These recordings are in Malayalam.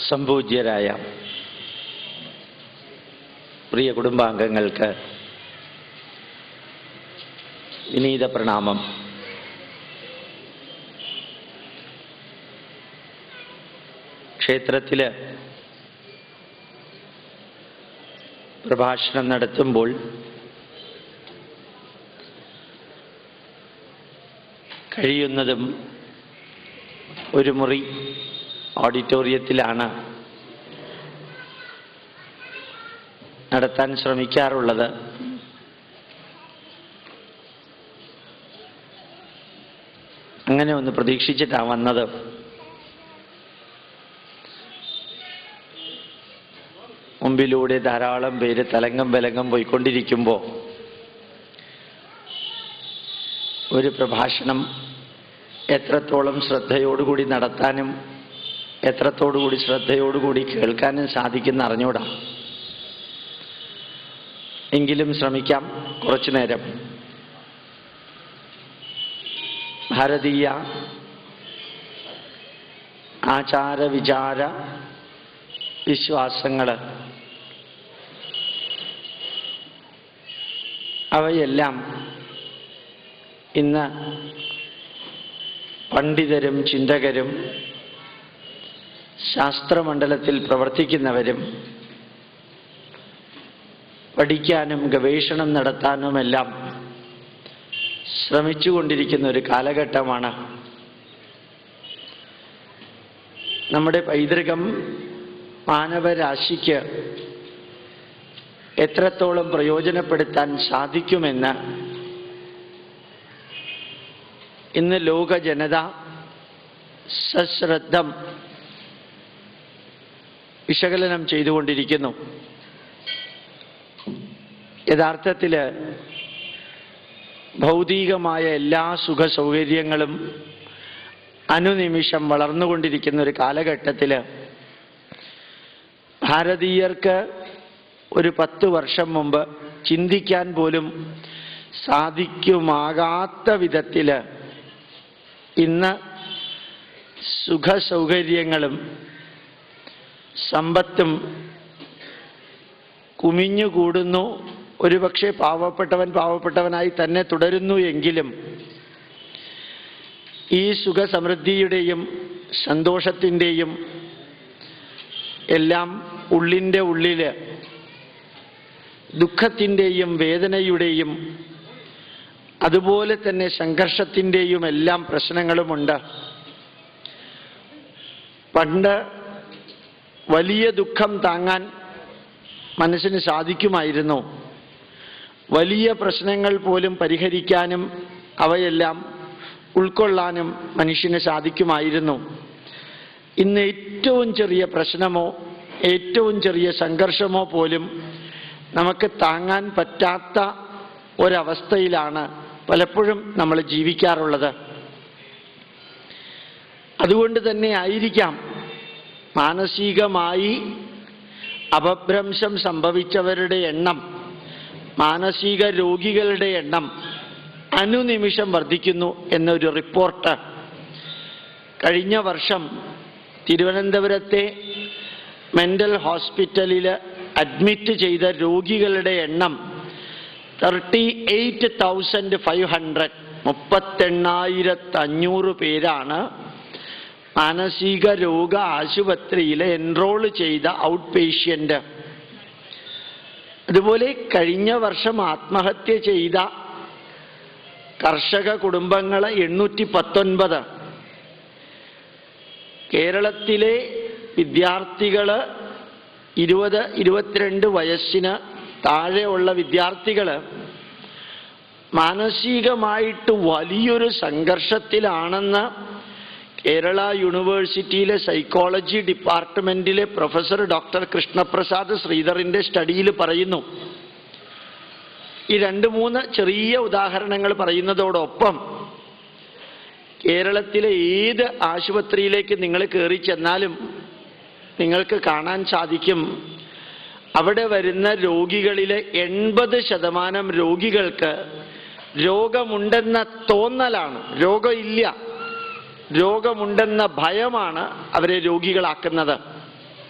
സംപൂജ്യരായ പ്രിയ കുടുംബാംഗങ്ങൾക്ക് വിനീത പ്രണാമം ക്ഷേത്രത്തിൽ പ്രഭാഷണം നടത്തുമ്പോൾ കഴിയുന്നതും ഒരു മുറി ഓഡിറ്റോറിയത്തിലാണ് നടത്താൻ ശ്രമിക്കാറുള്ളത് അങ്ങനെ ഒന്ന് പ്രതീക്ഷിച്ചിട്ടാണ് വന്നത് മുമ്പിലൂടെ ധാരാളം പേര് തലങ്കം വിലങ്കം പോയിക്കൊണ്ടിരിക്കുമ്പോൾ ഒരു പ്രഭാഷണം എത്രത്തോളം ശ്രദ്ധയോടുകൂടി നടത്താനും എത്രത്തോടുകൂടി ശ്രദ്ധയോടുകൂടി കേൾക്കാനും സാധിക്കുന്ന അറിഞ്ഞൂടാ എങ്കിലും ശ്രമിക്കാം കുറച്ചു നേരം ഭാരതീയ ആചാര വിചാര വിശ്വാസങ്ങൾ അവയെല്ലാം ഇന്ന് പണ്ഡിതരും ചിന്തകരും ശാസ്ത്രമണ്ഡലത്തിൽ പ്രവർത്തിക്കുന്നവരും പഠിക്കാനും ഗവേഷണം നടത്താനുമെല്ലാം ശ്രമിച്ചുകൊണ്ടിരിക്കുന്ന ഒരു കാലഘട്ടമാണ് നമ്മുടെ പൈതൃകം മാനവരാശിക്ക് എത്രത്തോളം പ്രയോജനപ്പെടുത്താൻ സാധിക്കുമെന്ന് ഇന്ന് ലോക ജനത സശ്രദ്ധം വിശകലനം ചെയ്തുകൊണ്ടിരിക്കുന്നു യഥാർത്ഥത്തിൽ ഭൗതികമായ എല്ലാ സുഖ സൗകര്യങ്ങളും അനുനിമിഷം വളർന്നുകൊണ്ടിരിക്കുന്ന ഒരു കാലഘട്ടത്തിൽ ഭാരതീയർക്ക് ഒരു പത്ത് വർഷം മുമ്പ് ചിന്തിക്കാൻ പോലും സാധിക്കുമാകാത്ത വിധത്തിൽ ഇന്ന് സുഖ സൗകര്യങ്ങളും സമ്പത്തും കുമിഞ്ഞുകൂടുന്നു ഒരുപക്ഷെ പാവപ്പെട്ടവൻ പാവപ്പെട്ടവനായി തന്നെ തുടരുന്നു എങ്കിലും ഈ സുഖസമൃദ്ധിയുടെയും സന്തോഷത്തിൻ്റെയും എല്ലാം ഉള്ളിൻ്റെ ഉള്ളിൽ ദുഃഖത്തിൻ്റെയും വേദനയുടെയും അതുപോലെ തന്നെ സംഘർഷത്തിൻ്റെയും എല്ലാം പ്രശ്നങ്ങളുമുണ്ട് പണ്ട് വലിയ ദുഃഖം താങ്ങാൻ മനസ്സിന് സാധിക്കുമായിരുന്നു വലിയ പ്രശ്നങ്ങൾ പോലും പരിഹരിക്കാനും അവയെല്ലാം ഉൾക്കൊള്ളാനും മനുഷ്യന് സാധിക്കുമായിരുന്നു ഇന്ന് ഏറ്റവും ചെറിയ പ്രശ്നമോ ഏറ്റവും ചെറിയ സംഘർഷമോ പോലും നമുക്ക് താങ്ങാൻ പറ്റാത്ത ഒരവസ്ഥയിലാണ് പലപ്പോഴും നമ്മൾ ജീവിക്കാറുള്ളത് അതുകൊണ്ട് തന്നെ ആയിരിക്കാം മാനസികമായി അപഭ്രംശം സംഭവിച്ചവരുടെ എണ്ണം മാനസിക രോഗികളുടെ എണ്ണം അനുനിമിഷം വർദ്ധിക്കുന്നു എന്നൊരു റിപ്പോർട്ട് കഴിഞ്ഞ വർഷം തിരുവനന്തപുരത്തെ മെന്റൽ ഹോസ്പിറ്റലിൽ അഡ്മിറ്റ് ചെയ്ത രോഗികളുടെ എണ്ണം thirty eight thousand five hundred മുപ്പത്തെണ്ണായിരത്തി അഞ്ഞൂറ് പേരാണ് മാനസിക രോഗ ആശുപത്രിയിൽ എൻറോൾ ചെയ്ത ഔട്ട് പേഷ്യൻ്റ് അതുപോലെ കഴിഞ്ഞ വർഷം ആത്മഹത്യ ചെയ്ത കർഷക കുടുംബങ്ങൾ എണ്ണൂറ്റി പത്തൊൻപത് കേരളത്തിലെ വിദ്യാർത്ഥികൾ ഇരുപത് ഇരുപത്തിരണ്ട് വയസ്സിന് താഴെയുള്ള വിദ്യാർത്ഥികൾ മാനസികമായിട്ട് വലിയൊരു സംഘർഷത്തിലാണെന്ന് കേരള യൂണിവേഴ്സിറ്റിയിലെ സൈക്കോളജി ഡിപ്പാർട്ട്മെന്റിലെ പ്രൊഫസർ ഡോക്ടർ കൃഷ്ണപ്രസാദ് ശ്രീധറിന്റെ സ്റ്റഡിയിൽ പറയുന്നു ഈ രണ്ട് മൂന്ന് ചെറിയ ഉദാഹരണങ്ങൾ പറയുന്നതോടൊപ്പം കേരളത്തിലെ ഏത് ആശുപത്രിയിലേക്ക് നിങ്ങൾ കയറി ചെന്നാലും നിങ്ങൾക്ക് കാണാൻ സാധിക്കും അവിടെ വരുന്ന രോഗികളിലെ എൺപത് ശതമാനം രോഗികൾക്ക് രോഗമുണ്ടെന്ന തോന്നലാണ് രോഗമില്ല രോഗമുണ്ടെന്ന ഭയമാണ് അവരെ രോഗികളാക്കുന്നത്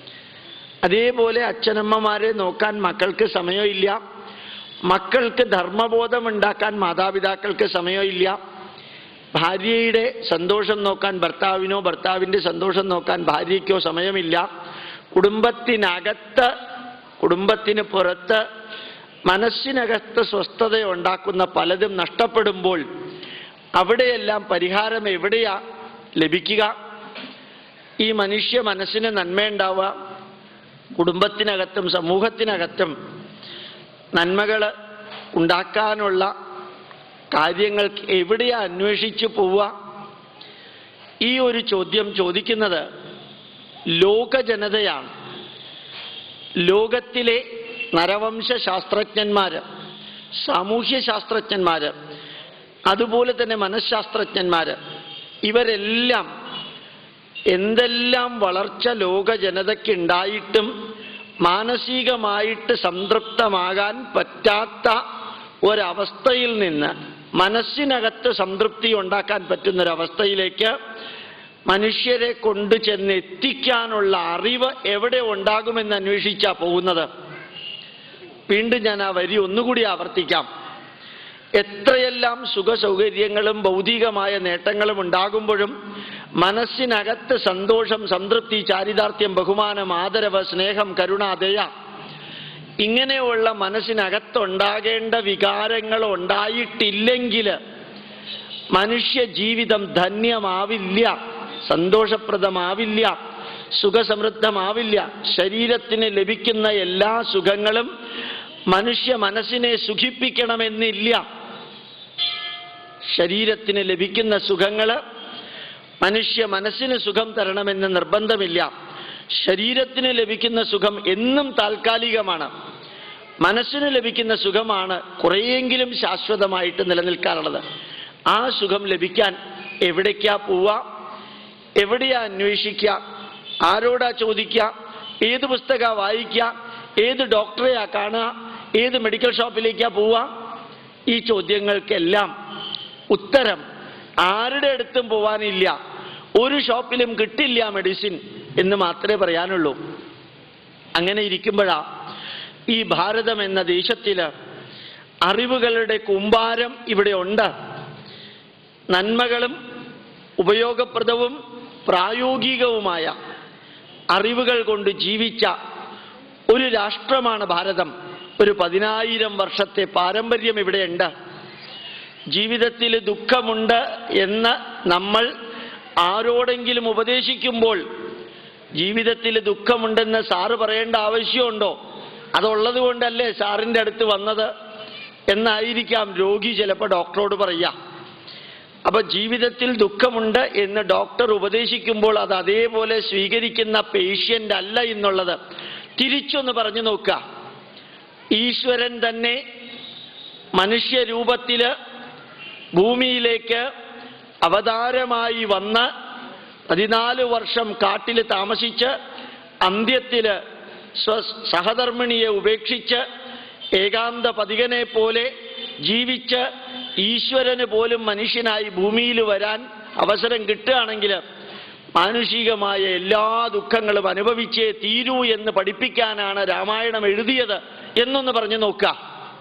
അതേപോലെ അച്ഛനമ്മമാരെ നോക്കാൻ മക്കൾക്ക് സമയമില്ല മക്കൾക്ക് ധർമ്മബോധം ഉണ്ടാക്കാൻ മാതാപിതാക്കൾക്ക് സമയമില്ല ഭാര്യയുടെ സന്തോഷം നോക്കാൻ ഭർത്താവിനോ ഭർത്താവിൻ്റെ സന്തോഷം നോക്കാൻ ഭാര്യയ്ക്കോ സമയമില്ല കുടുംബത്തിനകത്ത് കുടുംബത്തിന് പുറത്ത് മനസ്സിനകത്ത് സ്വസ്ഥത ഉണ്ടാക്കുന്ന പലതും നഷ്ടപ്പെടുമ്പോൾ അവിടെയെല്ലാം പരിഹാരം എവിടെയാ ലഭിക്കുക ഈ മനുഷ്യ മനസ്സിന് നന്മയുണ്ടാവുക കുടുംബത്തിനകത്തും സമൂഹത്തിനകത്തും നന്മകൾ ഉണ്ടാക്കാനുള്ള കാര്യങ്ങൾ എവിടെയാ അന്വേഷിച്ചു പോവുക ഈ ഒരു ചോദ്യം ചോദിക്കുന്നത് ലോക ജനതയാണ് ലോകത്തിലെ നരവംശ ശാസ്ത്രജ്ഞന്മാര് സാമൂഹ്യ ശാസ്ത്രജ്ഞന്മാര് അതുപോലെ തന്നെ മനഃശാസ്ത്രജ്ഞന്മാര് ഇവരെല്ലാം എന്തെല്ലാം വളർച്ച ലോക ജനതയ്ക്കുണ്ടായിട്ടും മാനസികമായിട്ട് സംതൃപ്തമാകാൻ പറ്റാത്ത ഒരവസ്ഥയിൽ നിന്ന് മനസ്സിനകത്ത് സംതൃപ്തി ഉണ്ടാക്കാൻ പറ്റുന്നൊരവസ്ഥയിലേക്ക് മനുഷ്യരെ കൊണ്ടു ചെന്ന് എത്തിക്കാനുള്ള അറിവ് എവിടെ ഉണ്ടാകുമെന്ന് അന്വേഷിച്ചാ പോകുന്നത് വീണ്ടും ഞാൻ ആ വരി ഒന്നുകൂടി ആവർത്തിക്കാം എത്രയെല്ലാം സുഖ സൗകര്യങ്ങളും ഭൗതികമായ നേട്ടങ്ങളും ഉണ്ടാകുമ്പോഴും മനസ്സിനകത്ത് സന്തോഷം സംതൃപ്തി ചാരിതാർത്ഥ്യം ബഹുമാനം ആദരവ് സ്നേഹം കരുണ ദയ ഇങ്ങനെയുള്ള മനസ്സിനകത്തുണ്ടാകേണ്ട വികാരങ്ങൾ ഉണ്ടായിട്ടില്ലെങ്കിൽ മനുഷ്യ ജീവിതം ധന്യമാവില്ല സന്തോഷപ്രദമാവില്ല സുഖസമൃദ്ധമാവില്ല ശരീരത്തിന് ലഭിക്കുന്ന എല്ലാ സുഖങ്ങളും മനുഷ്യ മനസ്സിനെ സുഖിപ്പിക്കണമെന്നില്ല ശരീരത്തിന് ലഭിക്കുന്ന സുഖങ്ങൾ മനുഷ്യ മനസ്സിന് സുഖം തരണമെന്ന് നിർബന്ധമില്ല ശരീരത്തിന് ലഭിക്കുന്ന സുഖം എന്നും താൽക്കാലികമാണ് മനസ്സിന് ലഭിക്കുന്ന സുഖമാണ് കുറേയെങ്കിലും ശാശ്വതമായിട്ട് നിലനിൽക്കാറുള്ളത് ആ സുഖം ലഭിക്കാൻ എവിടേക്കാ പോവുക എവിടെയാ അന്വേഷിക്കുക ആരോടാ ചോദിക്കുക ഏത് പുസ്തക വായിക്കുക ഏത് ഡോക്ടറെയാ കാണുക ഏത് മെഡിക്കൽ ഷോപ്പിലേക്കാ പോവുക ഈ ചോദ്യങ്ങൾക്കെല്ലാം ഉത്തരം ആരുടെ അടുത്തും പോവാനില്ല ഒരു ഷോപ്പിലും കിട്ടില്ല മെഡിസിൻ എന്ന് മാത്രമേ പറയാനുള്ളൂ അങ്ങനെ ഇരിക്കുമ്പോഴാ ഈ ഭാരതം എന്ന ദേശത്തിൽ അറിവുകളുടെ കൂമ്പാരം ഇവിടെ ഉണ്ട് നന്മകളും ഉപയോഗപ്രദവും പ്രായോഗികവുമായ അറിവുകൾ കൊണ്ട് ജീവിച്ച ഒരു രാഷ്ട്രമാണ് ഭാരതം ഒരു പതിനായിരം വർഷത്തെ പാരമ്പര്യം ഇവിടെയുണ്ട് ജീവിതത്തിൽ ദുഃഖമുണ്ട് എന്ന് നമ്മൾ ആരോടെങ്കിലും ഉപദേശിക്കുമ്പോൾ ജീവിതത്തിൽ ദുഃഖമുണ്ടെന്ന് സാറ് പറയേണ്ട ആവശ്യമുണ്ടോ അതുള്ളത് കൊണ്ടല്ലേ സാറിൻ്റെ അടുത്ത് വന്നത് എന്നായിരിക്കാം രോഗി ചിലപ്പോൾ ഡോക്ടറോട് പറയുക അപ്പൊ ജീവിതത്തിൽ ദുഃഖമുണ്ട് എന്ന് ഡോക്ടർ ഉപദേശിക്കുമ്പോൾ അത് അതേപോലെ സ്വീകരിക്കുന്ന പേഷ്യൻ്റ് അല്ല എന്നുള്ളത് തിരിച്ചൊന്ന് പറഞ്ഞു നോക്കുക ഈശ്വരൻ തന്നെ മനുഷ്യരൂപത്തില് ഭൂമിയിലേക്ക് അവതാരമായി വന്ന് പതിനാല് വർഷം കാട്ടിൽ താമസിച്ച് അന്ത്യത്തില് സ്വ സഹധർമ്മിണിയെ ഉപേക്ഷിച്ച് ഏകാന്ത പതികനെ പോലെ ജീവിച്ച് ഈശ്വരന് പോലും മനുഷ്യനായി ഭൂമിയിൽ വരാൻ അവസരം കിട്ടുകയാണെങ്കിൽ മാനുഷികമായ എല്ലാ ദുഃഖങ്ങളും അനുഭവിച്ചേ തീരൂ എന്ന് പഠിപ്പിക്കാനാണ് രാമായണം എഴുതിയത് എന്നൊന്ന് പറഞ്ഞു നോക്കുക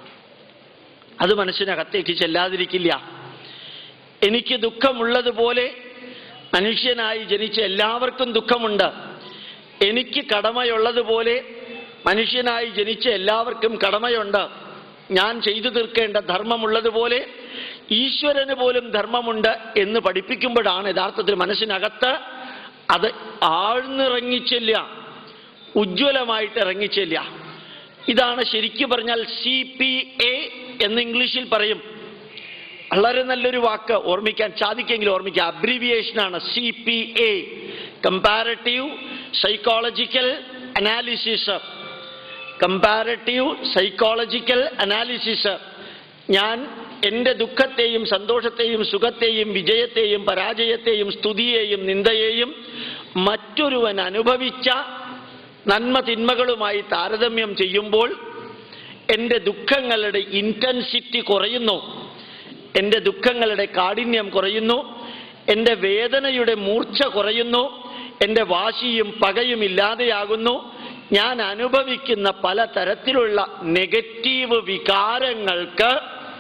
അത് മനസ്സിനകത്തേക്ക് ചെല്ലാതിരിക്കില്ല എനിക്ക് ദുഃഖമുള്ളതുപോലെ മനുഷ്യനായി ജനിച്ച എല്ലാവർക്കും ദുഃഖമുണ്ട് എനിക്ക് കടമയുള്ളതുപോലെ മനുഷ്യനായി ജനിച്ച എല്ലാവർക്കും കടമയുണ്ട് ഞാൻ ചെയ്തു തീർക്കേണ്ട ധർമ്മമുള്ളതുപോലെ ഈശ്വരന് പോലും ധർമ്മമുണ്ട് എന്ന് പഠിപ്പിക്കുമ്പോഴാണ് യഥാർത്ഥത്തിൽ മനസ്സിനകത്ത് അത് ആഴ്ന്നിറങ്ങിച്ചില്ല ഉജ്ജ്വലമായിട്ട് ഇറങ്ങിച്ചില്ല ഇതാണ് ശരിക്കും പറഞ്ഞാൽ സി പി എ എന്ന് ഇംഗ്ലീഷിൽ പറയും വളരെ നല്ലൊരു വാക്ക് ഓർമ്മിക്കാൻ സാധിക്കെങ്കിലും ഓർമ്മിക്കുക അബ്രീവിയേഷനാണ് C P A comparative psychological analysis comparative psychological analysis ഞാൻ എൻ്റെ ദുഃഖത്തെയും സന്തോഷത്തെയും സുഖത്തെയും വിജയത്തെയും പരാജയത്തെയും സ്തുതിയെയും നിന്ദയെയും മറ്റൊരുവൻ അനുഭവിച്ച നന്മ തിന്മകളുമായി താരതമ്യം ചെയ്യുമ്പോൾ എൻ്റെ ദുഃഖങ്ങളുടെ ഇൻറ്റൻസിറ്റി കുറയുന്നു എൻ്റെ ദുഃഖങ്ങളുടെ കാഠിന്യം കുറയുന്നു എൻ്റെ വേദനയുടെ മൂർച്ച കുറയുന്നു എൻ്റെ വാശിയും പകയും ഇല്ലാതെയാകുന്നു ഞാൻ അനുഭവിക്കുന്ന പലതരത്തിലുള്ള നെഗറ്റീവ് വികാരങ്ങൾക്ക്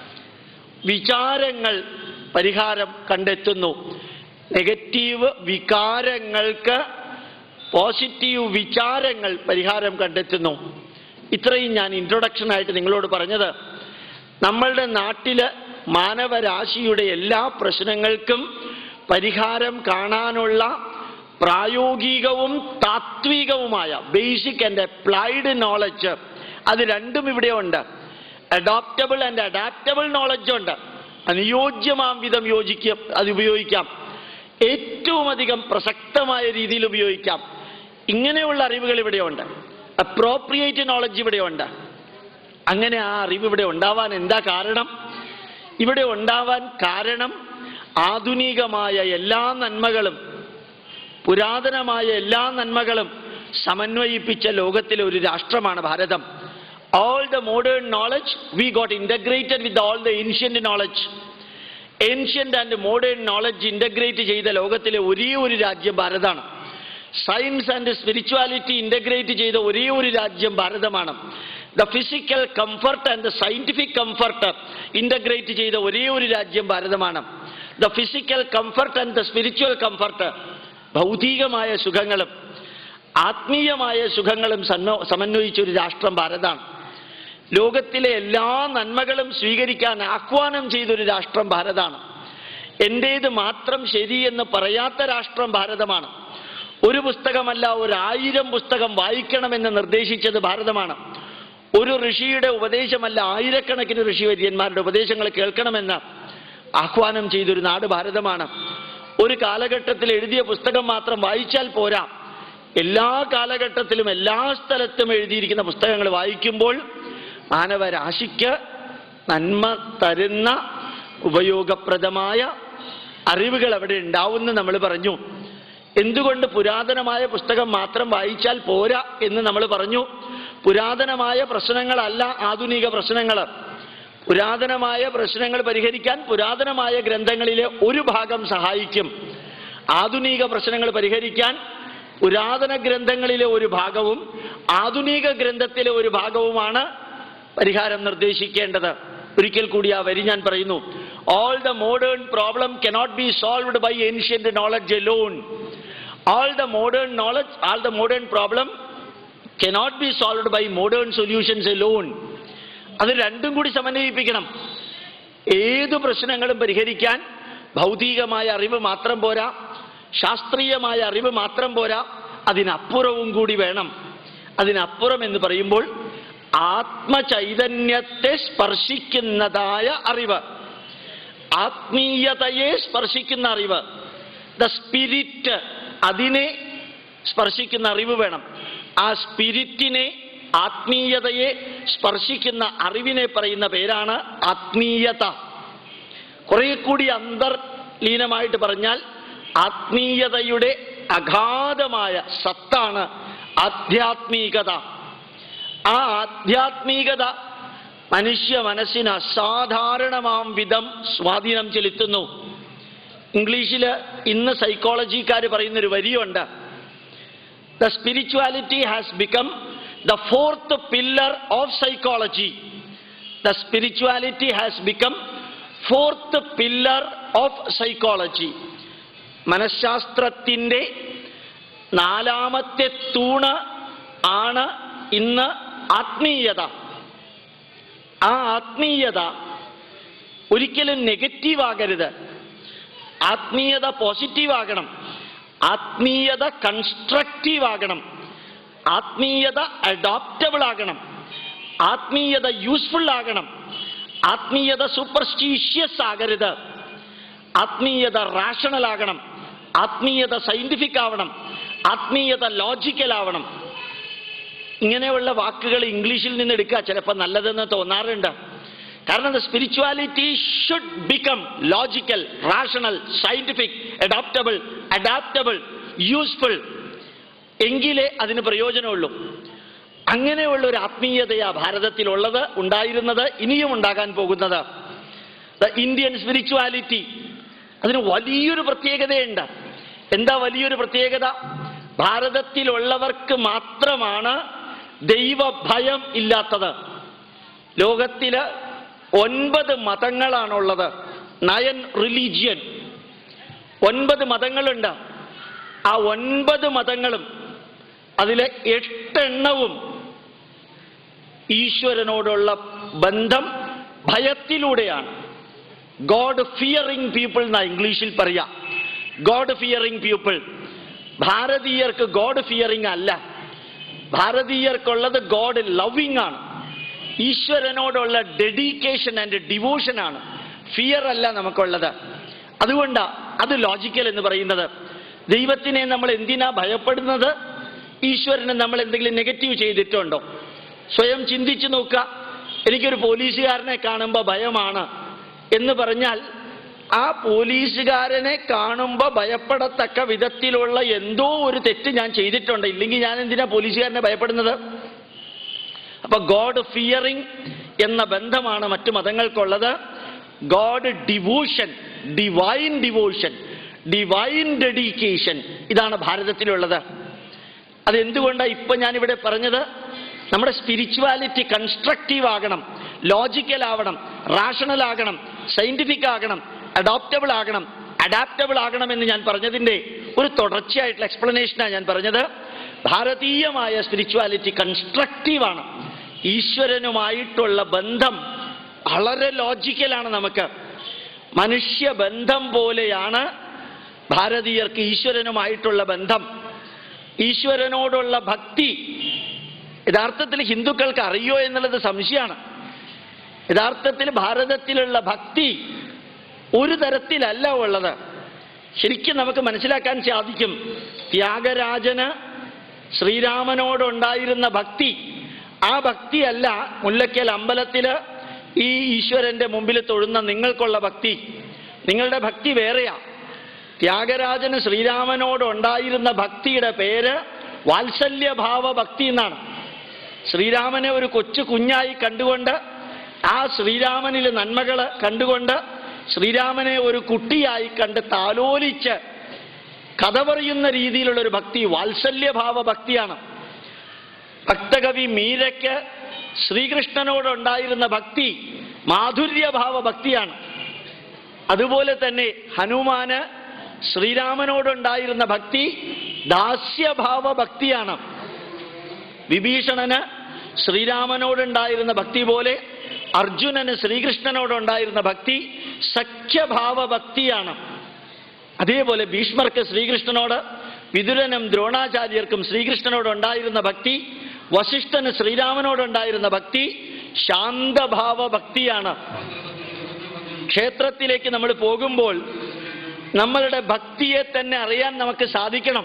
വിചാരങ്ങൾ പരിഹാരം കണ്ടെത്തുന്നു നെഗറ്റീവ് വികാരങ്ങൾക്ക് പോസിറ്റീവ് വിചാരങ്ങൾ പരിഹാരം കണ്ടെത്തുന്നു ഇത്രയും ഞാൻ ഇൻട്രൊഡക്ഷൻ ആയിട്ട് നിങ്ങളോട് പറഞ്ഞത് നമ്മളുടെ നാട്ടില് മാനവരാശിയുടെ എല്ലാ പ്രശ്നങ്ങൾക്കും പരിഹാരം കാണാനുള്ള പ്രായോഗികവും താത്വികവുമായ ബേസിക് ആൻഡ് അപ്ലൈഡ് നോളജ് അത് രണ്ടും ഇവിടെ ഉണ്ട് അഡോപ്റ്റബിൾ ആൻഡ് അഡാപ്റ്റബിൾ നോളജ് ഉണ്ട് അനുയോജ്യമാം വിധം യോജിക്കാം അത് ഉപയോഗിക്കാം ഏറ്റവും അധികം പ്രസക്തമായ രീതിയിൽ ഉപയോഗിക്കാം ഇങ്ങനെയുള്ള അറിവുകൾ ഇവിടെയുണ്ട് അപ്രോപ്രിയേറ്റ് നോളജ് ഇവിടെയുണ്ട് അങ്ങനെ ആ അറിവ് ഇവിടെ ഉണ്ടാവാൻ എന്താ കാരണം ഇവിടെ ഉണ്ടാവാൻ കാരണം ആധുനികമായ എല്ലാ നന്മകളും പുരാതനമായ എല്ലാ നന്മകളും സമന്വയിപ്പിച്ച ലോകത്തിലെ ഒരു രാഷ്ട്രമാണ് Bharatam all the modern knowledge we got integrated with all the ancient knowledge ancient and modern knowledge integrate ചെയ്ത ലോകത്തിലെ ഒരേ ഒരു രാജ്യം ഭാരതമാണ് സയൻസ് ആൻഡ് സ്പിരിച്വാലിറ്റി ഇന്റഗ്രേറ്റ് ചെയ്ത ഒരേ ഒരു രാജ്യം ഭാരതമാണ് the physical comfort and scientific comfort integrate ചെയ്ത ഒരേ ഒരു രാജ്യം ഭാരതമാണ് the physical comfort and the spiritual comfort ഭൗതികമായ സുഖങ്ങളും ആത്മീയമായ സുഖങ്ങളും സന്മ- സമന്വയിച്ച ഒരു രാഷ്ട്രം ഭാരതമാണ് ലോകത്തിലെ എല്ലാ നന്മകളും സ്വീകരിക്കാൻ ആഹ്വാനം ചെയ്തൊരു രാഷ്ട്രം ഭാരതമാണ് എന്റേത് മാത്രം ശരിയെന്ന് പറയാത്ത രാഷ്ട്രം ഭാരതമാണ് ഒരു പുസ്തകമല്ല ഒരായിരം പുസ്തകം വായിക്കണമെന്ന് നിർദ്ദേശിച്ചത് ഭാരതമാണ് ഒരു ഋഷിയുടെ ഉപദേശമല്ല ആയിരക്കണക്കിന് ഋഷിവര്യന്മാരുടെ ഉപദേശങ്ങൾ കേൾക്കണമെന്ന് ആഹ്വാനം ചെയ്തൊരു നാട് ഭാരതമാണ് ഒരു കാലഘട്ടത്തിൽ എഴുതിയ പുസ്തകം മാത്രം വായിച്ചാൽ പോരാ എല്ലാ കാലഘട്ടത്തിലും എല്ലാ സ്ഥലത്തും എഴുതിയിരിക്കുന്ന പുസ്തകങ്ങൾ വായിക്കുമ്പോൾ മാനവരാശിക്ക് നന്മ തരുന്ന ഉപയോഗപ്രദമായ അറിവുകൾ അവിടെ ഉണ്ടാവുമെന്ന് നമ്മൾ പറഞ്ഞു എന്തുകൊണ്ട് പുരാതനമായ പുസ്തകം മാത്രം വായിച്ചാൽ പോരാ എന്ന് നമ്മൾ പറഞ്ഞു പുരാതനമായ പ്രശ്നങ്ങളല്ല ആധുനിക പ്രശ്നങ്ങൾ പുരാതനമായ പ്രശ്നങ്ങൾ പരിഹരിക്കാൻ പുരാതനമായ ഗ്രന്ഥങ്ങളിലെ ഒരു ഭാഗം സഹായിക്കും ആധുനിക പ്രശ്നങ്ങൾ പരിഹരിക്കാൻ പുരാതന ഗ്രന്ഥങ്ങളിലെ ഒരു ഭാഗവും ആധുനിക ഗ്രന്ഥത്തിലെ ഒരു ഭാഗവുമാണ് പരിഹാരം നിർദ്ദേശിക്കേണ്ടത് ഒരിക്കൽ കൂടി ആ വരി ഞാൻ പറയുന്നു all the modern problem cannot be solved by ancient knowledge alone all the modern knowledge, all the modern problem cannot be solved by modern solutions alone. അത് രണ്ടും കൂടി സമന്വയിപ്പിക്കണം ഏത് പ്രശ്നങ്ങളും പരിഹരിക്കാൻ ഭൗതികമായ അറിവ് മാത്രം പോരാ ശാസ്ത്രീയമായ അറിവ് മാത്രം പോരാ അതിനപ്പുറവും കൂടി വേണം അതിനപ്പുറം എന്ന് പറയുമ്പോൾ ആത്മചൈതന്യത്തെ സ്പർശിക്കുന്നതായ അറിവ് ആത്മീയതയെ സ്പർശിക്കുന്ന അറിവ് ദ സ്പിരിറ്റ് അതിനെ സ്പർശിക്കുന്ന അറിവ് വേണം ആ സ്പിരിറ്റിനെ ആത്മീയതയെ സ്പർശിക്കുന്ന അറിവിനെ പറയുന്ന പേരാണ് ആത്മീയത കുറെ കൂടി അന്തർലീനമായിട്ട് പറഞ്ഞാൽ ആത്മീയതയുടെ അഗാധമായ സത്താണ് ആധ്യാത്മികത ആ ആധ്യാത്മികത മനുഷ്യ മനസ്സിന് അസാധാരണമാം വിധം സ്വാധീനം ചെലുത്തുന്നു ഇംഗ്ലീഷിൽ ഇന്ന് സൈക്കോളജിക്കാർ പറയുന്നൊരു വരിയുണ്ട് the spirituality has become the fourth pillar of psychology the spirituality has become fourth pillar of psychology മനഃശാസ്ത്രത്തിൻ്റെ നാലാമത്തെ തൂണ് ആണ് ഇന്ന് ആത്മീയത ആ ആത്മീയത ഒരിക്കലും നെഗറ്റീവ് ആകരുത് ആത്മീയത പോസിറ്റീവ് ആകണം ആത്മീയത കൺസ്ട്രക്റ്റീവ് ആകണം ആത്മീയത അഡോപ്റ്റബിൾ ആകണം ആത്മീയത യൂസ്ഫുൾ ആകണം ആത്മീയത സൂപ്പർസ്റ്റീഷ്യസ് ആകരുത് ആത്മീയത റാഷണൽ ആകണം ആത്മീയത സയന്റിഫിക് ആവണം ആത്മീയത ലോജിക്കൽ ആവണം ഇങ്ങനെയുള്ള വാക്കുകൾ ഇംഗ്ലീഷിൽ നിന്ന് എടുക്കുക ചിലപ്പോൾ നല്ലതെന്ന് തോന്നാറുണ്ട് കാരണം the spirituality should become logical rational scientific adoptable adaptable useful എങ്കിലേ അതിന് പ്രയോജനമുള്ളൂ അങ്ങനെയുള്ള ഒരു ആത്മീയതയാ ഭാരതത്തിലുള്ളത് ഉണ്ടായിരുന്നത് ഇനിയും ഉണ്ടാകാൻ പോകുന്നത് ദ ഇന്ത്യൻ സ്പിരിച്വാലിറ്റി അതിന് വലിയൊരു പ്രത്യേകതയുണ്ട് എന്താ വലിയൊരു പ്രത്യേകത ഭാരതത്തിലുള്ളവർക്ക് മാത്രമാണ് ദൈവഭയം ഇല്ലാത്തത് ലോകത്തില് ഒൻപത് മതങ്ങളാണുള്ളത് നയൻ റിലീജിയൻ ഒൻപത് മതങ്ങളുണ്ട് ആ ഒൻപത് മതങ്ങളും അതിലെ എട്ടെണ്ണവും ഈശ്വരനോടുള്ള ബന്ധം ഭയത്തിലൂടെയാണ് ഗോഡ് ഫിയറിംഗ് പീപ്പിൾ എന്നാ ഇംഗ്ലീഷിൽ പറയാം ഗോഡ് ഫിയറിംഗ് പീപ്പിൾ ഭാരതീയർക്ക് ഗോഡ് ഫിയറിംഗ് അല്ല ഭാരതീയർക്കുള്ളത് ഗോഡ് ലവിംഗ് ആണ് ഈശ്വരനോടുള്ള ഡെഡിക്കേഷൻ ആൻഡ് ഡിവോഷൻ ആണ് ഫിയർ അല്ല നമുക്കുള്ളത് അതുകൊണ്ടാ അത് ലോജിക്കൽ എന്ന് പറയുന്നത് ദൈവത്തിനെ നമ്മൾ എന്തിനാ ഭയപ്പെടുന്നത് ഈശ്വരനെ നമ്മൾ എന്തെങ്കിലും നെഗറ്റീവ് ചെയ്തിട്ടുണ്ടോ സ്വയം ചിന്തിച്ചു നോക്കുക എനിക്കൊരു പോലീസുകാരനെ കാണുമ്പോൾ ഭയമാണ് എന്ന് പറഞ്ഞാൽ ആ പോലീസുകാരനെ കാണുമ്പോൾ ഭയപ്പെടത്തക്ക വിധത്തിലുള്ള എന്തോ ഒരു തെറ്റ് ഞാൻ ചെയ്തിട്ടുണ്ട് ഇല്ലെങ്കിൽ ഞാൻ എന്തിനാ പോലീസുകാരനെ ഭയപ്പെടുന്നത് അപ്പൊ ഗോഡ് ഫിയറിംഗ് എന്ന ബന്ധമാണ് മറ്റു മതങ്ങൾക്കുള്ളത് God devotion divine devotion divine dedication ഇതാണ് ഭാരതത്തിലുള്ളത് അതെന്തുകൊണ്ടാണ് ഇപ്പൊ ഞാനിവിടെ പറഞ്ഞത് നമ്മുടെ സ്പിരിച്വാലിറ്റി കൺസ്ട്രക്റ്റീവ് ആകണം ലോജിക്കൽ ആവണം റാഷണൽ ആകണം സയന്റിഫിക് ആകണം അഡോപ്റ്റബിൾ ആകണം അഡാപ്റ്റബിൾ ആകണം എന്ന് ഞാൻ പറഞ്ഞതിന്റെ ഒരു തുടർച്ചയായിട്ടുള്ള എക്സ്പ്ലനേഷനാണ് ഞാൻ പറഞ്ഞത് ഭാരതീയമായ സ്പിരിച്വാലിറ്റി കൺസ്ട്രക്റ്റീവാണ് ഈശ്വരനുമായിട്ടുള്ള ബന്ധം വളരെ ലോജിക്കലാണ് നമുക്ക് മനുഷ്യബന്ധം പോലെയാണ് ഭാരതീയർക്ക് ഈശ്വരനുമായിട്ടുള്ള ബന്ധം ഈശ്വരനോടുള്ള ഭക്തി യഥാർത്ഥത്തിൽ ഹിന്ദുക്കൾക്ക് അറിയോ എന്നുള്ളത് സംശയമാണ് യഥാർത്ഥത്തിൽ ഭാരതത്തിലുള്ള ഭക്തി ഒരു തരത്തിലല്ല ഉള്ളത് ശരിക്കും നമുക്ക് മനസ്സിലാക്കാൻ സാധിക്കും ത്യാഗരാജന് ശ്രീരാമനോടുണ്ടായിരുന്ന ഭക്തി ആ ഭക്തിയല്ല മുല്ലക്കൽ അമ്പലത്തില് ഈ ഈശ്വരന്റെ മുമ്പിൽ തൊഴുന്ന നിങ്ങൾക്കുള്ള ഭക്തി നിങ്ങളുടെ ഭക്തി വേറെയാ ത്യാഗരാജന് ശ്രീരാമനോടുണ്ടായിരുന്ന ഭക്തിയുടെ പേര് വാത്സല്യഭാവ ഭക്തി എന്നാണ് ശ്രീരാമനെ ഒരു കൊച്ചു കുഞ്ഞായി കണ്ടുകൊണ്ട് ആ ശ്രീരാമനിലെ നന്മകൾ കണ്ടുകൊണ്ട് ശ്രീരാമനെ ഒരു കുട്ടിയായി കണ്ട് താലോലിച്ച് കഥ പറയുന്ന രീതിയിലുള്ള ഒരു ഭക്തി വാത്സല്യഭാവ ഭക്തിയാണ് ഭക്തകവി മീരയ്ക്ക് ശ്രീകൃഷ്ണനോടുണ്ടായിരുന്ന ഭക്തി മാധുര്യഭാവ ഭക്തിയാണ് അതുപോലെ തന്നെ ഹനുമാന് ശ്രീരാമനോടുണ്ടായിരുന്ന ഭക്തി ദാസ്യഭാവ ഭക്തിയാണ് വിഭീഷണന് ശ്രീരാമനോടുണ്ടായിരുന്ന ഭക്തി പോലെ അർജുനന് ശ്രീകൃഷ്ണനോടുണ്ടായിരുന്ന ഭക്തി സഖ്യഭാവ ഭക്തിയാണ് അതേപോലെ ഭീഷ്മർക്ക് ശ്രീകൃഷ്ണനോട് വിതുരനും ദ്രോണാചാര്യർക്കും ശ്രീകൃഷ്ണനോടുണ്ടായിരുന്ന ഭക്തി വസിഷ്ഠന് ശ്രീരാമനോടുണ്ടായിരുന്ന ഭക്തി ശാന്തഭാവ ഭക്തിയാണ് ക്ഷേത്രത്തിലേക്ക് നമ്മൾ പോകുമ്പോൾ നമ്മളുടെ ഭക്തിയെ തന്നെ അറിയാൻ നമുക്ക് സാധിക്കണം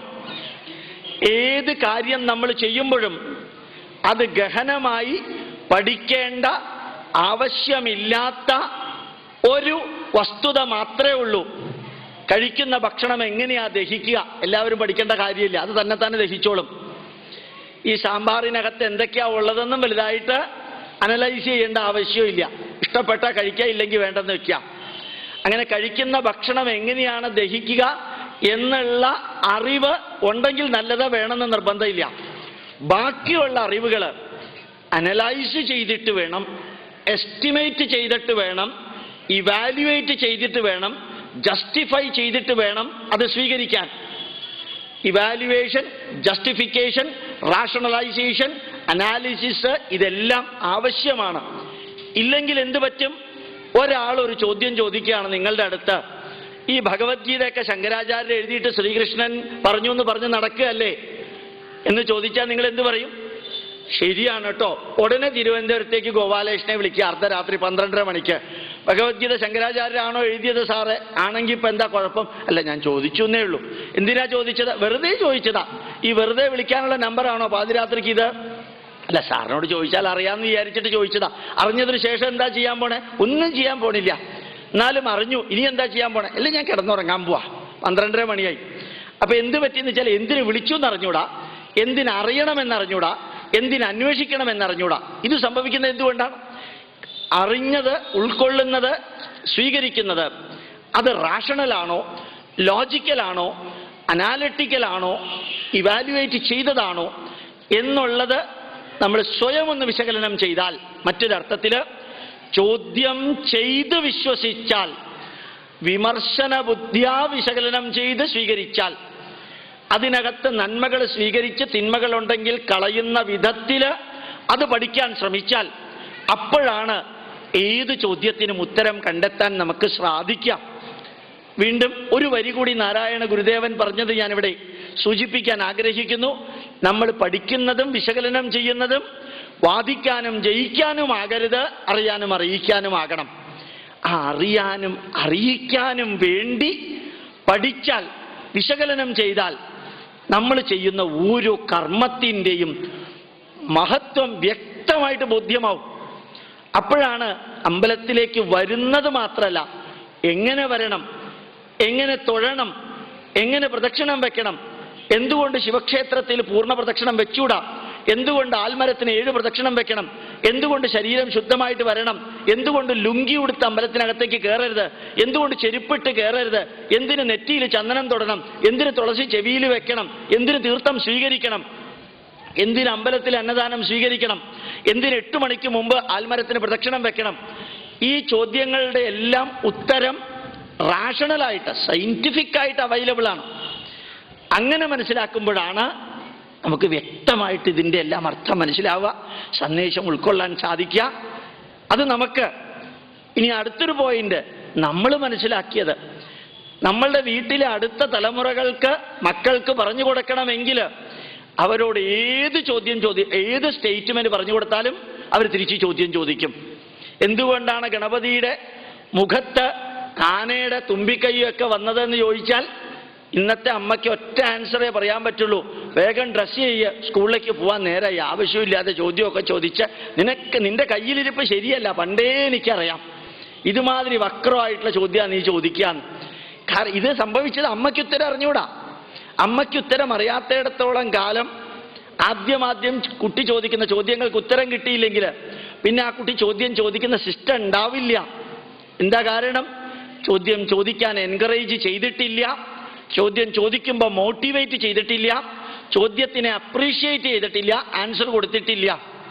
ഏത് കാര്യം നമ്മൾ ചെയ്യുമ്പോഴും അത് ഗഹനമായി പഠിക്കേണ്ട ആവശ്യമില്ലാത്ത ഒരു വസ്തുത മാത്രമേ ഉള്ളൂ കഴിക്കുന്ന ഭക്ഷണം എങ്ങനെയാ ദഹിക്കുക എല്ലാവരും പഠിക്കേണ്ട കാര്യമില്ല അത് തന്നെ തന്നെ ദഹിച്ചോളും ഈ സാമ്പാറിനകത്ത് എന്തൊക്കെയാ ഉള്ളതെന്നും വലുതായിട്ട് അനലൈസ് ചെയ്യേണ്ട ആവശ്യമില്ല ഇഷ്ടപ്പെട്ട കഴിക്കുക ഇല്ലെങ്കിൽ വേണ്ടെന്ന് വെക്കുക അങ്ങനെ കഴിക്കുന്ന ഭക്ഷണം എങ്ങനെയാണ് ദഹിക്കുക എന്നുള്ള അറിവ് ഉണ്ടെങ്കിൽ നല്ലത് വേണമെന്ന് നിർബന്ധമില്ല ബാക്കിയുള്ള അറിവുകൾ അനലൈസ് ചെയ്തിട്ട് വേണം എസ്റ്റിമേറ്റ് ചെയ്തിട്ട് വേണം ഇവാലുവേറ്റ് ചെയ്തിട്ട് വേണം ജസ്റ്റിഫൈ ചെയ്തിട്ട് വേണം അത് സ്വീകരിക്കാൻ ഇവാലുവേഷൻ ജസ്റ്റിഫിക്കേഷൻ റാഷണലൈസേഷൻ അനാലിസിസ് ഇതെല്ലാം ആവശ്യമാണ് ഇല്ലെങ്കിൽ എന്ത് പറ്റും ഒരാൾ ഒരു ചോദ്യം ചോദിക്കുകയാണ് നിങ്ങളുടെ അടുത്ത് ഈ ഭഗവത്ഗീതയൊക്കെ ശങ്കരാചാര്യർ എഴുതിയിട്ട് ശ്രീകൃഷ്ണൻ പറഞ്ഞു എന്ന് പറഞ്ഞ് നടക്കുകയല്ലേ എന്ന് ചോദിച്ചാൽ നിങ്ങൾ എന്ത് പറയും ശരിയാണ് കേട്ടോ ഉടനെ തിരുവനന്തപുരത്തേക്ക് ഗോപാലകൃഷ്ണനെ വിളിക്കുക അർദ്ധരാത്രി പന്ത്രണ്ടര മണിക്ക് ഭഗവത്ഗീത ശങ്കരാചാര്യരാണോ എഴുതിയത് സാറേ ആണെങ്കിൽ ഇപ്പൊ എന്താ കുഴപ്പം അല്ല ഞാൻ ചോദിച്ചു എന്നേ ഉള്ളൂ എന്തിനാ ചോദിച്ചത് വെറുതെ ചോദിച്ചതാ ഈ വെറുതെ വിളിക്കാനുള്ള നമ്പറാണോ പാതിരാത്രിക്ക് ഇത് അല്ല സാറിനോട് ചോദിച്ചാൽ അറിയാമെന്ന് വിചാരിച്ചിട്ട് ചോദിച്ചതാ അറിഞ്ഞതിന് ശേഷം എന്താ ചെയ്യാൻ പോണേ ഒന്നും ചെയ്യാൻ പോണില്ല എന്നാലും അറിഞ്ഞു ഇനി എന്താ ചെയ്യാൻ പോണേ അല്ല ഞാൻ കിടന്നുറങ്ങാൻ പോവാ പന്ത്രണ്ടര മണിയായി അപ്പൊ എന്ത് പറ്റിയെന്ന് വെച്ചാൽ എന്തിന് വിളിച്ചു എന്നറിഞ്ഞൂടാ എന്തിനറിയണമെന്നറിഞ്ഞൂടാ എന്തിനന്വേഷിക്കണമെന്നറിഞ്ഞൂടാ ഇത് സംഭവിക്കുന്നത് എന്തുകൊണ്ടാണ് അറിഞ്ഞത് ഉൾക്കൊള്ളുന്നത് സ്വീകരിക്കുന്നത് അത് റാഷണലാണോ ലോജിക്കലാണോ അനാലിറ്റിക്കലാണോ ഇവാലുവേറ്റ് ചെയ്തതാണോ എന്നുള്ളത് നമ്മൾ സ്വയം ഒന്ന് വിശകലനം ചെയ്താൽ മറ്റൊരർത്ഥത്തിൽ ചോദ്യം ചെയ്ത് വിശ്വസിച്ചാൽ വിമർശന ബുദ്ധ്യാ വിശകലനം ചെയ്ത് സ്വീകരിച്ചാൽ അതിനകത്ത് നന്മകൾ സ്വീകരിച്ച് തിന്മകളുണ്ടെങ്കിൽ കളയുന്ന വിധത്തിൽ അത് പഠിക്കാൻ ശ്രമിച്ചാൽ അപ്പോഴാണ് ഏത് ചോദ്യത്തിനും ഉത്തരം കണ്ടെത്താൻ നമുക്ക് സാധിക്കാം വീണ്ടും ഒരു വരി കൂടി നാരായണ ഗുരുദേവൻ പറഞ്ഞത് ഞാനിവിടെ സൂചിപ്പിക്കാൻ ആഗ്രഹിക്കുന്നു നമ്മൾ പഠിക്കുന്നതും വിശകലനം ചെയ്യുന്നതും വാദിക്കാനും ജയിക്കാനും ആകരുത് അറിയാനും അറിയിക്കാനും ആകണം ആ അറിയാനും അറിയിക്കാനും വേണ്ടി പഠിച്ചാൽ വിശകലനം ചെയ്താൽ നമ്മൾ ചെയ്യുന്ന ഓരോ കർമ്മത്തിൻ്റെയും മഹത്വം വ്യക്തമായിട്ട് ബോധ്യമാവും അപ്പോഴാണ് അമ്പലത്തിലേക്ക് വരുന്നത് മാത്രമല്ല എങ്ങനെ വരണം എങ്ങനെ തൊഴണം എങ്ങനെ പ്രദക്ഷിണം വെക്കണം എന്തുകൊണ്ട് ശിവക്ഷേത്രത്തിൽ പൂർണ്ണ പ്രദക്ഷിണം വെച്ചൂടാ എന്തുകൊണ്ട് ആൽമരത്തിന് ഏഴ് പ്രദക്ഷിണം വെക്കണം എന്തുകൊണ്ട് ശരീരം ശുദ്ധമായിട്ട് വരണം എന്തുകൊണ്ട് ലുങ്കി ഉടുത്ത് അമ്പലത്തിനകത്തേക്ക് കയറരുത് എന്തുകൊണ്ട് ചെരുപ്പിട്ട് കയറരുത് എന്തിന് നെറ്റിയിൽ ചന്ദനം തൊടണം എന്തിന് തുളസി ചെവിയിൽ വെക്കണം എന്തിന് തീർത്ഥം സ്വീകരിക്കണം എന്തിന് അമ്പലത്തിൽ അന്നദാനം സ്വീകരിക്കണം എന്തിന് എട്ട് മണിക്ക് മുമ്പ് ആൽമരത്തിന് പ്രദക്ഷിണം വെക്കണം ഈ ചോദ്യങ്ങളുടെ എല്ലാം ഉത്തരം റാഷണലായിട്ട് സയന്റിഫിക് ആയിട്ട് അവൈലബിൾ ആണ് അങ്ങനെ മനസ്സിലാക്കുമ്പോഴാണ് നമുക്ക് വ്യക്തമായിട്ട് ഇതിൻ്റെ എല്ലാം അർത്ഥം മനസ്സിലാവുക സന്ദേശം ഉൾക്കൊള്ളാൻ സാധിക്കുക അത് നമുക്ക് ഇനി അടുത്തൊരു പോയിന്റ് നമ്മൾ മനസ്സിലാക്കിയത് നമ്മളുടെ വീട്ടിലെ അടുത്ത തലമുറകൾക്ക് മക്കൾക്ക് പറഞ്ഞു കൊടുക്കണമെങ്കിൽ അവരോട് ഏത് ചോദ്യം ചോദ്യം ഏത് സ്റ്റേറ്റ്മെന്റ് പറഞ്ഞു കൊടുത്താലും അവർ തിരിച്ച് ചോദ്യം ചോദിക്കും എന്തുകൊണ്ടാണ് ഗണപതിയുടെ മുഖത്ത് ആനയുടെ തുമ്പിക്കൈയൊക്കെ വന്നതെന്ന് ചോദിച്ചാൽ ഇന്നത്തെ അമ്മയ്ക്ക് ഒറ്റ ആൻസറേ പറയാൻ പറ്റുള്ളൂ വേഗം ഡ്രസ്സ് ചെയ്യുക സ്കൂളിലേക്ക് പോകാൻ നേരായി ആവശ്യമില്ലാതെ ചോദ്യമൊക്കെ ചോദിച്ച് നിനക്ക് നിന്റെ കയ്യിലിരിപ്പ് ശരിയല്ല പണ്ടേ എനിക്കറിയാം ഇതുമാതിരി വക്രമായിട്ടുള്ള ചോദ്യമാണ് നീ ചോദിക്കാന്ന് കാരണം ഇത് സംഭവിച്ചത് അമ്മയ്ക്ക് ഉത്തരം അറിഞ്ഞൂടാ അമ്മയ്ക്ക് ഉത്തരം അറിയാത്തിടത്തോളം കാലം ആദ്യമാദ്യം കുട്ടി ചോദിക്കുന്ന ചോദ്യങ്ങൾക്ക് ഉത്തരം കിട്ടിയില്ലെങ്കിൽ പിന്നെ ആ കുട്ടി ചോദ്യം ചോദിക്കുന്ന സിസ്റ്റം ഉണ്ടാവില്ല എന്താ കാരണം ചോദ്യം ചോദിക്കാൻ എൻകറേജ് ചെയ്തിട്ടില്ല ചോദ്യം ചോദിക്കുമ്പോൾ മോട്ടിവേറ്റ് ചെയ്തിട്ടില്ല ചോദ്യത്തിനെ അപ്രീഷിയേറ്റ് ചെയ്തിട്ടില്ല ആൻസർ കൊടുത്തിട്ടില്ല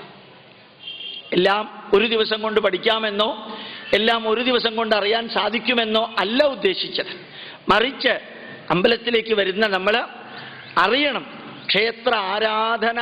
എല്ലാം ഒരു ദിവസം കൊണ്ട് പഠിക്കാമെന്നോ എല്ലാം ഒരു ദിവസം കൊണ്ട് അറിയാൻ സാധിക്കുമെന്നോ അല്ല ഉദ്ദേശിച്ചത് മറിച്ച് അമ്പലത്തിലേക്ക് വരുന്ന നമ്മൾ അറിയണം ക്ഷേത്ര ആരാധന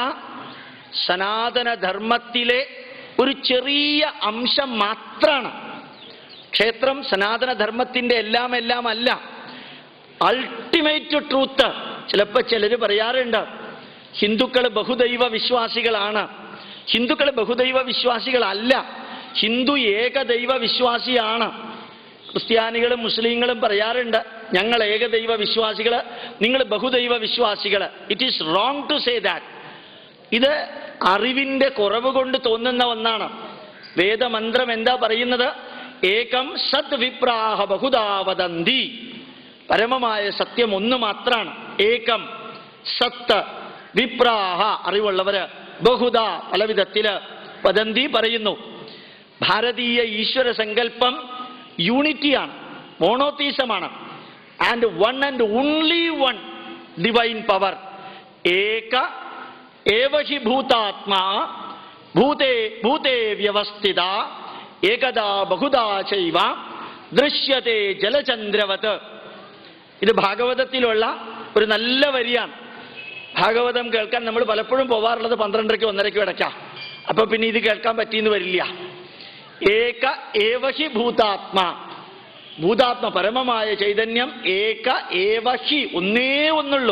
സനാതന ധർമ്മത്തിലെ ഒരു ചെറിയ അംശം മാത്രമാണ് ക്ഷേത്രം സനാതന ധർമ്മത്തിന്റെ എല്ലാം എല്ലാം അല്ല അൾട്ടിമേറ്റ് ട്രൂത്ത് ചിലപ്പോൾ ചിലർ പറയാറുണ്ട് ഹിന്ദുക്കൾ ബഹുദൈവ വിശ്വാസികളാണ് ഹിന്ദുക്കൾ ബഹുദൈവ വിശ്വാസികളല്ല ഹിന്ദു ഏകദൈവ വിശ്വാസിയാണ് ക്രിസ്ത്യാനികളും മുസ്ലിങ്ങളും പറയാറുണ്ട് ഞങ്ങൾ ഏകദൈവ വിശ്വാസികൾ നിങ്ങൾ ബഹുദൈവ വിശ്വാസികൾ it is wrong to say that ഇത് അറിവിന്റെ കുറവ് കൊണ്ട് തോന്നുന്ന ഒന്നാണ് വേദമന്ത്രം എന്താ പറയുന്നത് ഏകം സത് വിപ്രാഹ ബഹുദാ വദന്തി പരമമായ സത്യം ഒന്ന് മാത്രമാണ് ഏകം സത്ത് വിപ്രാഹ അറിവുള്ളവര് ബഹുദ പല വിധത്തില് വദന്തി പറയുന്നു ഭാരതീയ ഈശ്വര സങ്കല്പം യൂണിറ്റിയാണ് മോണോത്തീസമാണ് and one and only one divine power ഏക ഏവഹി ഭൂതാത്മാ ഭൂതേ ഭൂതേ വ്യവസ്ഥിത ഏകദാ ബഹുദാ ചൈവ ദൃശ്യത്തെ ജലചന്ദ്രവത് ഇത് ഭാഗവതത്തിലുള്ള ഒരു നല്ല വരിയാണ് ഭാഗവതം കേൾക്കാൻ നമ്മൾ പലപ്പോഴും പോവാറുള്ളത് പന്ത്രണ്ടരയ്ക്ക് ഒന്നരയ്ക്ക് ഇടയ്ക്കാം അപ്പൊ പിന്നെ ഇത് കേൾക്കാൻ പറ്റിയെന്ന് വരില്ല ഏക ഏവഹി ഭൂതാത്മ ഭൂതാത്മ പരമമായ ചൈതന്യം ഏക ഏവഹി ഒന്നേ ഒന്നുള്ളൂ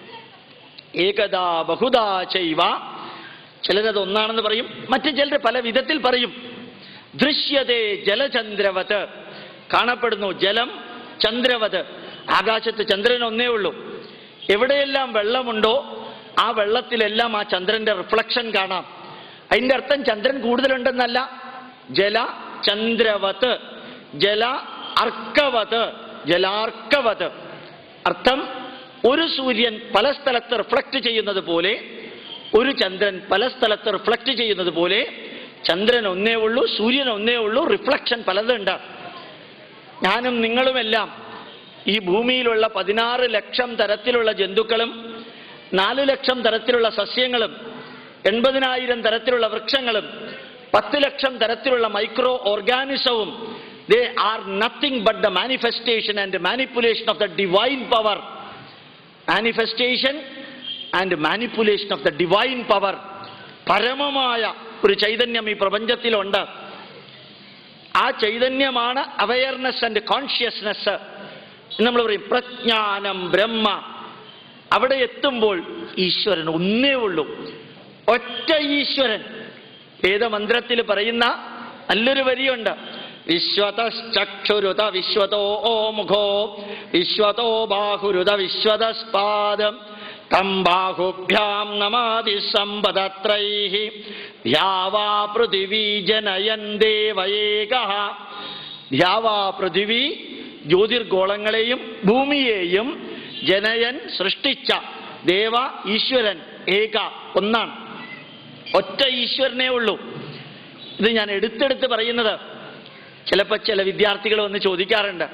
ഏകദാ ബഹുദാ ചൈവ ചിലരത് ഒന്നാണെന്ന് പറയും മറ്റു ചിലർ പല വിധത്തിൽ പറയും ദൃശ്യതേ ജലചന്ദ്രവത് കാണപ്പെടുന്നു ജലം ചന്ദ്രവത് ആകാശത്ത് ചന്ദ്രൻ ഒന്നേ ഉള്ളൂ എവിടെയെല്ലാം വെള്ളമുണ്ടോ ആ വെള്ളത്തിലെല്ലാം ആ ചന്ദ്രന്റെ റിഫ്ലക്ഷൻ കാണാം അതിന്റെ അർത്ഥം ചന്ദ്രൻ കൂടുതലുണ്ടെന്നല്ല ജല ചന്ദ്രവത് ജല അർക്കവത് ജലാർക്കവത് അർത്ഥം ഒരു സൂര്യൻ പല സ്ഥലത്ത് റിഫ്ലക്ട് ചെയ്യുന്നത് പോലെ ഒരു ചന്ദ്രൻ പല സ്ഥലത്ത് റിഫ്ലക്ട് ചെയ്യുന്നത് പോലെ ചന്ദ്രൻ ഒന്നേ ഉള്ളൂ സൂര്യൻ ഒന്നേ ഉള്ളൂ റിഫ്ലക്ഷൻ പലതുണ്ട് ഞാനും നിങ്ങളുമെല്ലാം ഈ ഭൂമിയിലുള്ള പതിനാറ് ലക്ഷം തരത്തിലുള്ള ജന്തുക്കളും നാല് ലക്ഷം തരത്തിലുള്ള സസ്യങ്ങളും എൺപതിനായിരം തരത്തിലുള്ള വൃക്ഷങ്ങളും പത്ത് ലക്ഷം തരത്തിലുള്ള മൈക്രോ ഓർഗാനിസവും they are nothing but the manifestation and manipulation of the divine power manifestation and manipulation of the divine power പരമമായ ഒരു ചൈതന്യം ഈ പ്രപഞ്ചത്തിലുണ്ട് ആ ചൈതന്യമാണ് അവയർനെസ് ആൻഡ് കോൺഷ്യസ്നെസ് നമ്മൾ പറയും പ്രജ്ഞാനം ബ്രഹ്മ അവിടെ എത്തുമ്പോൾ ഈശ്വരൻ ഒന്നേ ഉള്ളൂ ഒറ്റ ഈശ്വരൻ വേദമന്ത്രത്തിൽ പറയുന്ന നല്ലൊരു വരിയുണ്ട് വിശ്വതശ്ചക്ഷുരുത വിശ്വതോ മുഖോ വിശ്വതോ ബാഹുരുത വിശ്വതസ്പാദം തം ബാഹുഭ്യാം നമാതി സമ്പദത്രൈ ധ്യാവാ പൃഥിവീ ജനയൻ ദേവയേക ധ്യാവാ പൃഥിവി ജ്യോതിർഗോളങ്ങളെയും ഭൂമിയെയും ജനയൻ സൃഷ്ടിച്ച ദേവ ഈശ്വരൻ ഏക ഒന്നാണ് ഒറ്റ ഈശ്വരനേ ഉള്ളൂ ഇത് ഞാൻ എടുത്തെടുത്ത് പറയുന്നത് ചിലപ്പോൾ ചില വിദ്യാർത്ഥികൾ വന്ന് ചോദിക്കാറുണ്ട്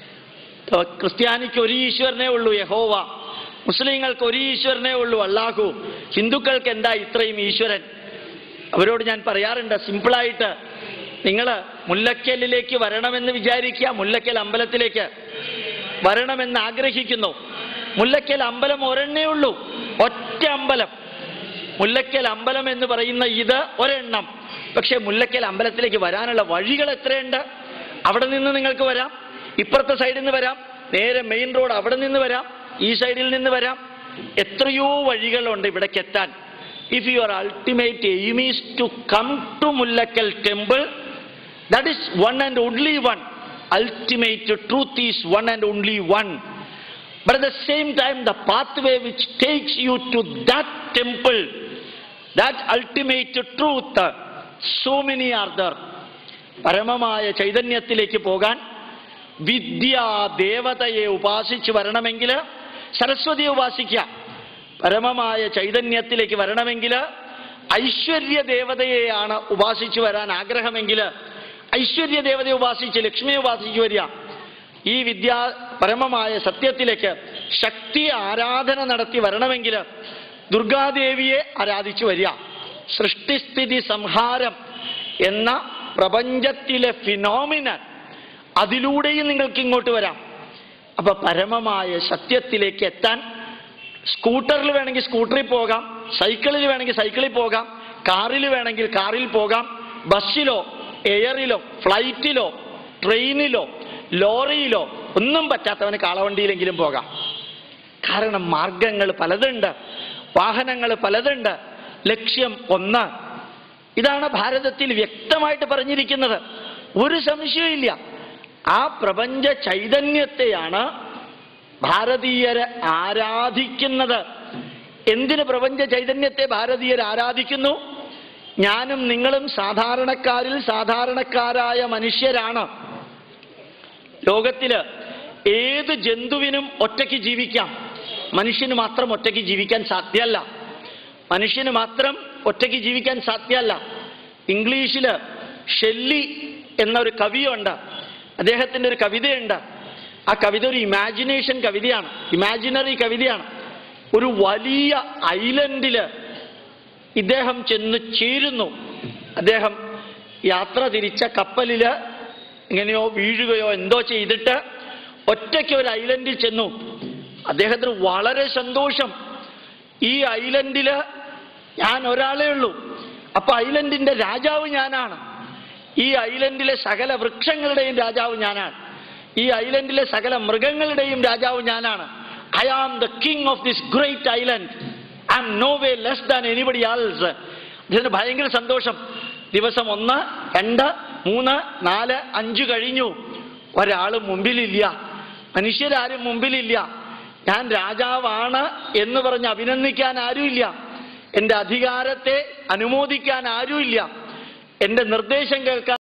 "ഓ, ക്രിസ്ത്യാനിക്ക് ഒരു ഈശ്വരനേ ഉള്ളൂ യഹോവ മുസ്ലിങ്ങൾക്ക് ഒരു ഈശ്വരനേ ഉള്ളൂ അള്ളാഹു ഹിന്ദുക്കൾക്ക് എന്താ ഇത്രയും ഈശ്വരൻ അവരോട് ഞാൻ പറയാറുണ്ട് സിമ്പിളായിട്ട് നിങ്ങൾ മുല്ലക്കലിലേക്ക് വരണമെന്ന് വിചാരിക്കുക മുല്ലക്കൽ അമ്പലത്തിലേക്ക് വരണമെന്ന് ആഗ്രഹിക്കുന്നു മുല്ലക്കൽ അമ്പലം ഒരെണ്ണേ ഉള്ളൂ ഒറ്റ അമ്പലം മുല്ലക്കൽ അമ്പലം എന്ന് പറയുന്ന ഇത് ഒരെണ്ണം പക്ഷേ മുല്ലക്കൽ അമ്പലത്തിലേക്ക് വരാനുള്ള വഴികൾ എത്രയുണ്ട് അവിടെ നിന്ന് നിങ്ങൾക്ക് വരാം ഇപ്പുറത്തെ സൈഡിൽ നിന്ന് വരാം നേരെ മെയിൻ റോഡ് അവിടെ നിന്ന് വരാം ഈ സൈഡിൽ നിന്ന് വരാം എത്രയോ വഴികളുണ്ട് ഇവിടേക്ക് എത്താൻ if your ultimate aim is to come to Mullakkal temple that is one and only one ultimate truth is one and only one But at the same time, the pathway which takes you to that temple, that ultimate truth, so many are there. പരമമായ ചൈതന്യത്തിലേക്ക് പോകാൻ വിദ്യാ ദേവതയെ ഉപാസിച്ച് വരണമെങ്കിൽ സരസ്വതിയെ ഉപാസിക്കുക പരമമായ ചൈതന്യത്തിലേക്ക് വരണമെങ്കിൽ ഐശ്വര്യ ദേവതയെയാണ് ഉപാസിച്ചു വരാൻ ആഗ്രഹമെങ്കിൽ ഐശ്വര്യ ദേവതയെ ഉപാസിച്ച് ലക്ഷ്മിയെ ഉപാസിച്ചു വരിക ഈ വിദ്യാ പരമമായ സത്യത്തിലേക്ക് ശക്തി ആരാധന നടത്തി വരണമെങ്കിൽ ദുർഗാദേവിയെ ആരാധിച്ചു വരിക സൃഷ്ടിസ്ഥിതി സംഹാരം എന്ന പ്രപഞ്ചത്തിലെ ഫിനോമിനൻ അതിലൂടെയും നിങ്ങൾക്ക് ഇങ്ങോട്ട് വരാം അപ്പൊ പരമമായ സത്യത്തിലേക്ക് എത്താൻ സ്കൂട്ടറിൽ വേണമെങ്കിൽ സ്കൂട്ടറിൽ പോകാം സൈക്കിളിൽ വേണമെങ്കിൽ സൈക്കിളിൽ പോകാം കാറിൽ വേണമെങ്കിൽ കാറിൽ പോകാം ബസ്സിലോ എയറിലോ ഫ്ലൈറ്റിലോ ട്രെയിനിലോ ലോറിയിലോ ഒന്നും പറ്റാത്തവന് കാളവണ്ടിയിലെങ്കിലും പോകാം കാരണം മാർഗങ്ങൾ പലതുണ്ട് വാഹനങ്ങൾ പലതുണ്ട് ലക്ഷ്യം ഒന്ന് ഇതാണ് ഭാരതത്തിൽ വ്യക്തമായിട്ട് പറഞ്ഞിരിക്കുന്നത് ഒരു സംശയമില്ല ആ പ്രപഞ്ച ചൈതന്യത്തെയാണ് ഭാരതീയര് ആരാധിക്കുന്നത് എന്തിന് പ്രപഞ്ച ചൈതന്യത്തെ ഭാരതീയർ ആരാധിക്കുന്നു ഞാനും നിങ്ങളും സാധാരണക്കാരിൽ സാധാരണക്കാരായ മനുഷ്യരാണ് ലോകത്തില് ഏത് ജന്തുവിനും ഒറ്റയ്ക്ക് ജീവിക്കാം മനുഷ്യന് മാത്രം ഒറ്റയ്ക്ക് ജീവിക്കാൻ സാധ്യമല്ല മനുഷ്യന് മാത്രം ഒറ്റയ്ക്ക് ജീവിക്കാൻ സാധ്യമല്ല ഇംഗ്ലീഷില് ഷെല്ലി എന്നൊരു കവിയുണ്ട് അദ്ദേഹത്തിന്റെ ഒരു കവിതയുണ്ട് ആ കവിത ഒരു ഇമാജിനേഷൻ കവിതയാണ് ഇമാജിനറി കവിതയാണ് ഒരു വലിയ ഐലൻഡില് ഇദ്ദേഹം ചെന്ന് ചേരുന്നു അദ്ദേഹം യാത്ര തിരിച്ച കപ്പലില് എങ്ങനെയോ വീഴുകയോ എന്തോ ചെയ്തിട്ട് ഒറ്റയ്ക്ക് ഒരു ഐലൻഡിൽ ചെന്നു അദ്ദേഹത്തിന് വളരെ സന്തോഷം ഈ ഐലൻഡില് ഞാൻ ഒരാളേ ഉള്ളൂ അപ്പൊ ഐലൻഡിന്റെ രാജാവ് ഞാനാണ് ഈ ഐലൻഡിലെ സകല വൃക്ഷങ്ങളുടെയും രാജാവ് ഞാനാണ് ഈ ഐലൻഡിലെ സകല മൃഗങ്ങളുടെയും രാജാവ് ഞാനാണ് I am the king of this great island I am no way less than anybody else ഇതിന് ഭയങ്കര സന്തോഷം ദിവസം ഒന്ന് രണ്ട് മൂന്ന് നാല് അഞ്ച് കഴിഞ്ഞു ഒരാളും മുമ്പിലില്ല മനുഷ്യരാരും മുമ്പിലില്ല ഞാൻ രാജാവാണ് എന്ന് പറഞ്ഞ് അഭിനന്ദിക്കാൻ ആരുമില്ല എന്റെ അധികാരത്തെ അനുമോദിക്കാൻ ആരുമില്ല എന്റെ നിർദ്ദേശം കേൾക്കാൻ